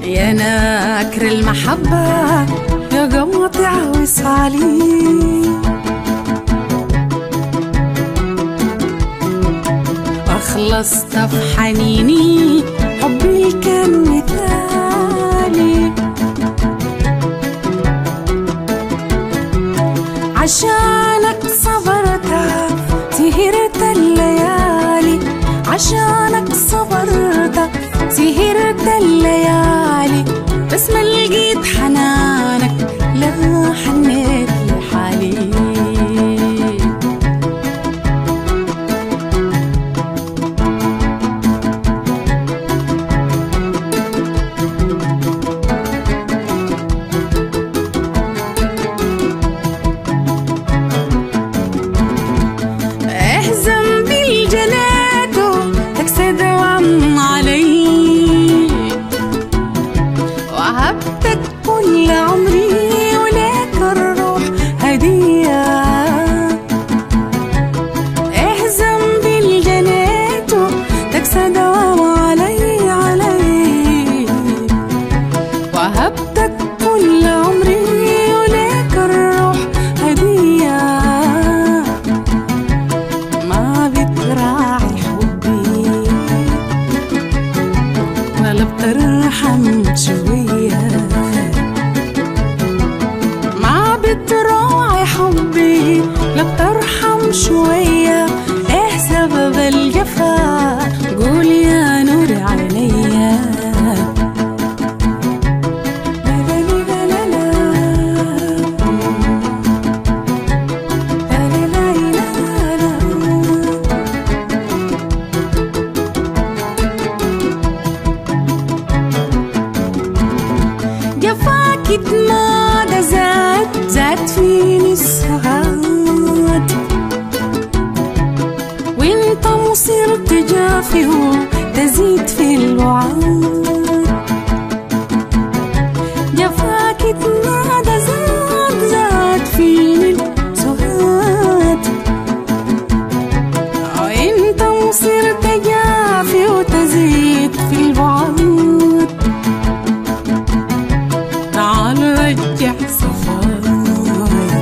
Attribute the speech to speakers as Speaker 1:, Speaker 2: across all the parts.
Speaker 1: يا ناكر المحبة يا قاطع وصالي أخلصت في حنيني حبي كان مثالي عشانك صبرت سهرت الليالي عشانك صبرت سهرت الليالي بس ما لقيت حنانك لا حنيت لحالي احزن بالجنات تكسى دوام علي وهبتك كل عمري ولك الروح هدية احزن بالجنات تكسى دوام علي علي وهبتك كل عمري ولك الروح هديه ما بتراعي حبي ولا بترحم شوية ما بتراعي حبي لا بترحم شوية ايه سبب الجفا قول يا نور عينيا لا لا لا لا لا. لا لا لا لا لا. جفاك اتمادى زاد زاد فيني السعاد وانت مصير تجافي وتزيد في الوعاد جفاك اتمادى زاد زاد فيني السعاد وانت مصير تجافي وتزيد في البعد تعال رجع صفايا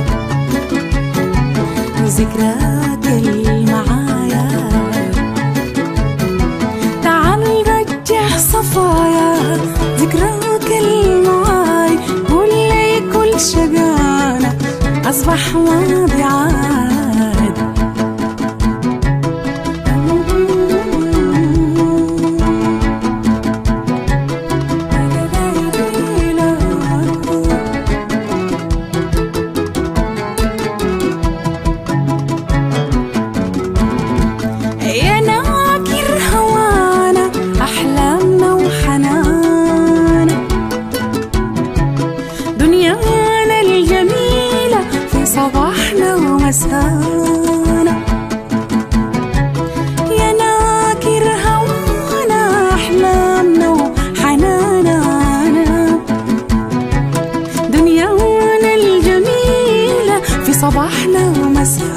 Speaker 1: وذكريات المعايا تعال رجع صفايا ذكراك المعاي قول لي كل شقانا أصبح ماضي عاد يا ناكر هوانا أحلامنا وحنانا دنيانا الجميلة في صباحنا ومسانا يا ناكر هوانا أحلامنا وحنانا دنيانا الجميلة في صباحنا ومسانا